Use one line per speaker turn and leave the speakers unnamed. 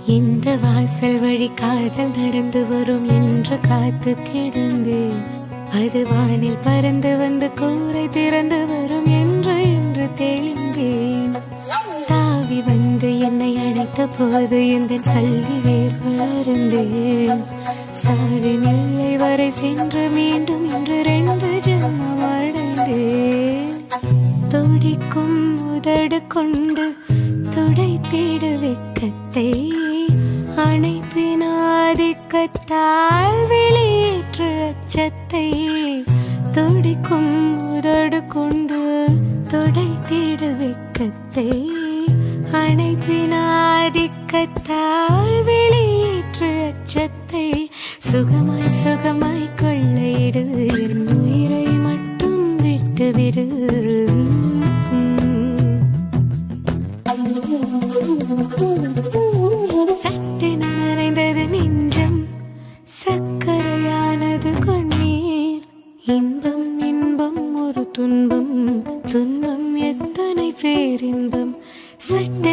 இந்த வாசல் வழி காதல் நடந்து வரும் என்று காத்து கிடந்தேன் அது வானில் பறந்து வந்து கூரை திறந்து வரும் என்று என்று தெளிந்தேன் தாவி வந்து என்னை அணைத்த போது எந்த சல்லி வேர்கள் அருந்தேன் சாவி நிலை வரை சென்று மீண்டும் இன்று ரெண்டு ஜென்மம் அடைந்தேன் துடிக்கும் உதடு கொண்டு துடை தேடு வெக்கத்தை அணைப்பினாதிக்கத்தால் வெளியேற்று அச்சத்தை துடிக்கும் உதடு கொண்டு துடை தேடு வெக்கத்தை அணைப்பினாதிக்கத்தால் வெளியேற்று அச்சத்தை சுகமாய் சுகமாய் கொள்ளையிடு என் உயிரை மட்டும் விட்டுவிடு சட்டென நனைந்தது நெஞ்சம் சக்கரையானது கண்ணீர் இன்பம் இன்பம் ஒரு துன்பம் துன்பம் எத்தனை பேரின்பம் சட்டென